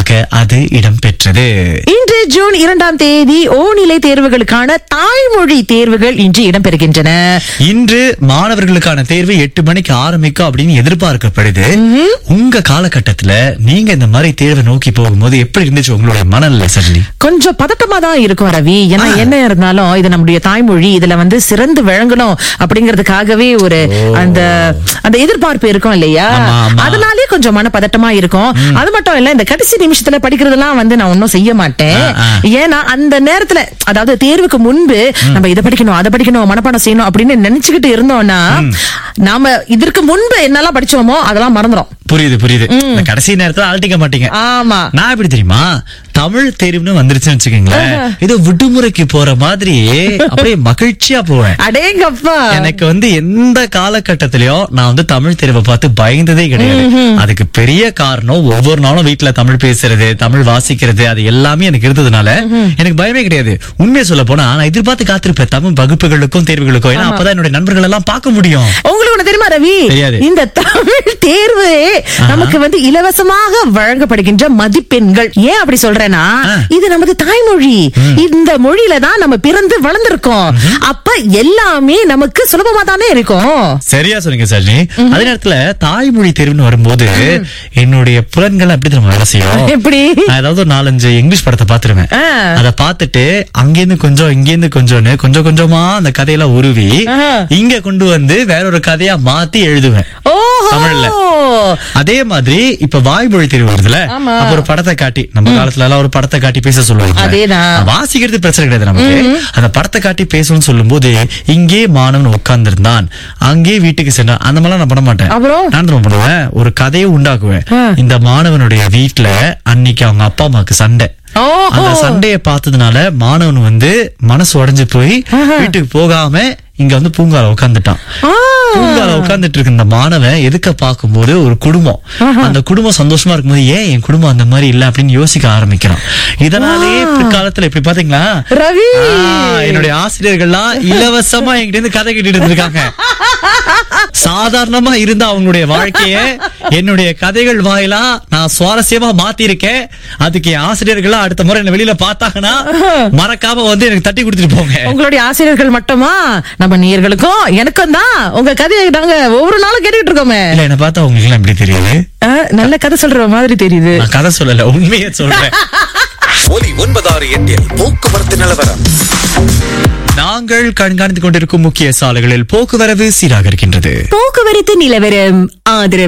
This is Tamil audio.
முழுக்க அது இடம்பெற்றது இன்று ஜூன் இரண்டாம் தேதி ஓநிலை தேர்வுகளுக்கான தாய்மொழி தேர்வுகள் இன்று இடம்பெறுகின்றன இன்று மாணவர்களுக்கான தேர்வு எட்டு மணிக்கு ஆரம்பிக்கும் அப்படின்னு எதிர்பார்க்கப்படுது உங்க காலகட்டத்துல நீங்க இந்த மாதிரி தேர்வை நோக்கி போகும்போது எப்படி இருந்துச்சு உங்களுடைய மனநிலை சரி கொஞ்சம் பதட்டமா தான் இருக்கும் ரவி ஏன்னா என்ன இருந்தாலும் இது நம்முடைய தாய்மொழி இதுல வந்து சிறந்து விளங்கணும் அப்படிங்கறதுக்காகவே ஒரு அந்த அந்த எதிர்பார்ப்பு இருக்கும் இல்லையா ஆமா, ஆமா. அதனாலே கொஞ்சம் மன பதட்டமா இருக்கும் அது மட்டும் இல்ல இந்த கடைசி நிமிஷத்துல படிக்கிறதெல்லாம் வந்து நான் ஒன்னும் செய்ய மாட்டேன் ஆ, ஆ. ஏன்னா அந்த நேரத்துல அதாவது தேர்வுக்கு முன்பு நம்ம இதை படிக்கணும் அதை படிக்கணும் மனப்பாடம் செய்யணும் அப்படின்னு நினைச்சுக்கிட்டு இருந்தோம்னா நாம இதற்கு முன்பு என்னெல்லாம் படிச்சோமோ அதெல்லாம் மறந்துரும் புரியுது புரியுது இந்த கடைசி நேரத்துல அழட்டிக்க மாட்டீங்க ஆமா நான் எப்படி தெரியுமா தமிழ் தேர்வுன்னு வந்துருச்சுன்னு வச்சுக்கோங்களேன் இது விடுமுறைக்கு போற மாதிரி அப்படியே மகிழ்ச்சியா போவேன் அடேங்கப்பா எனக்கு வந்து எந்த காலகட்டத்திலயும் நான் வந்து தமிழ் தேர்வை பார்த்து பயந்ததே கிடையாது அதுக்கு பெரிய காரணம் ஒவ்வொரு நாளும் வீட்டுல தமிழ் பேசுறது தமிழ் வாசிக்கிறது அது எல்லாமே எனக்கு இருந்ததுனால எனக்கு பயமே கிடையாது உண்மையை சொல்ல போனா நான் எதிர்பார்த்து காத்திருப்பேன் தமிழ் வகுப்புகளுக்கும் தேர்வுகளுக்கும் ஏன்னா அப்பதான் என்னுடைய நண்பர்கள் எல்லாம் பார்க்க முடியும் உங்களுக்கு ஒண்ணு தெரியுமா ரவி தெரியாது. இந்த தமிழ் தேர்வு நமக்கு வந்து இலவசமாக வழங்கப்படுகின்ற மதிப்பெண்கள் ஏன் அப்படி சொல்றேன்னா ஆ. இது நமது தாய்மொழி இந்த மொழியில தான் நம்ம பிறந்து வளர்ந்திருக்கோம் அப்ப எல்லாமே நமக்கு சுலபமா தானே இருக்கும் சரியா சொன்னீங்க சஜினி அதே நேரத்துல தாய்மொழி தேர்வுன்னு வரும்போது என்னுடைய புலன்கள் அப்படி நம்ம வேலை செய்யும் எப்படி நான் ஏதாவது ஒரு நாலஞ்சு இங்கிலீஷ் படத்தை பாத்துருவேன் ஆ. அத பாத்துட்டு அங்கிருந்து கொஞ்சம் இங்கிருந்து கொஞ்சம்னு கொஞ்சம் கொஞ்சமா அந்த கதையெல்லாம் உருவி ஆஹா. இங்க கொண்டு வந்து வேற ஒரு கதையா மாத்தி எழுதுவேன் ஓஹோ தமிழ்ல. அதே மாதிரி இப்ப வாய்மொழி தேர்வு வருதுல ஆமா. அப்ப ஒரு படத்தை காட்டி நம்ம காலத்துல எல்லாம் ஒரு படத்தை காட்டி பேச சொல்லுவாங்க அதேதான். வாசிக்கிறது பிரச்சனை கிடையாது நமக்கு அந்த படத்தை காட்டி பேசணும்னு சொல்லும் போது இங்கே மாணவன் உட்கார்ந்திருந்தான் அங்கே வீட்டுக்கு சென்றான் அந்த மாதிரிலாம் நான் பண்ண மாட்டேன் அப்புறம்? நான் என்ன பண்ணுவேன் ஒரு கதையை உண்டாக்குவேன் ஆ. இந்த மாணவனுடைய வீட்டுல அன்னைக்கு அவங்க அப்பா அம்மாக்கு சண்டை ஓஹோ அந்த சண்டைய பார்த்ததுனால மாணவன் வந்து மனசு உடைஞ்சு போய் வீட்டுக்கு போகாம இங்க வந்து பூங்கால உட்கார்ந்துட்டான் ஆ. பூங்கால உட்கார்ந்துட்டு இருக்க இந்த மாணவன் எதுக்க பார்க்கும்போது ஒரு குடும்பம் அந்த குடும்பம் சந்தோஷமா இருக்கும்போது ஏன் என் குடும்பம் அந்த மாதிரி இல்ல அப்படின்னு யோசிக்க ஆரம்பிக்கிறான் இதனாலே பிற்காலத்துல இப்படி பாத்தீங்களா ரவி ஆ, என்னுடைய ஆசிரியர்கள்லாம் இலவசமா என்கிட்ட இருந்து கதை கேட்டுட்டு இருந்திருக்காங்க சாதாரணமா இருந்த அவங்களுடைய வாழ்க்கைய என்னுடைய கதைகள் வாயிலா நான் சுவாரஸ்யமா மாத்திருக்கேன் அதுக்கு என் ஆசிரியர்கள்லாம் அடுத்த முறை என்ன வெளியில பார்த்தாங்கன்னா மறக்காம வந்து எனக்கு தட்டி கொடுத்துட்டு போங்க உங்களுடைய ஆசிரியர்கள் மட்டுமா நம்ம நேயர்களுக்கும் எனக்கும் தான் உங்க கதையை நாங்க ஒவ்வொரு நாளும் கேட்டுக்கிட்டு இருக்கோமே இல்ல என்ன பார்த்தா உங்களுக்கு எல்லாம் எப்படி தெரியுது ஆ, நல்ல கதை சொல்ற மாதிரி தெரியுது நான் கதை சொல்லல உண்மையே சொல்றேன் ஒலி ஒன்பதாறு எட்டில் போக்குவரத்து நிலவரம் நாங்கள் கண்காணித்துக் கொண்டிருக்கும் முக்கிய சாலைகளில் போக்குவரவு சீராக இருக்கின்றது போக்குவரத்து நிலவரம் ஆதரவு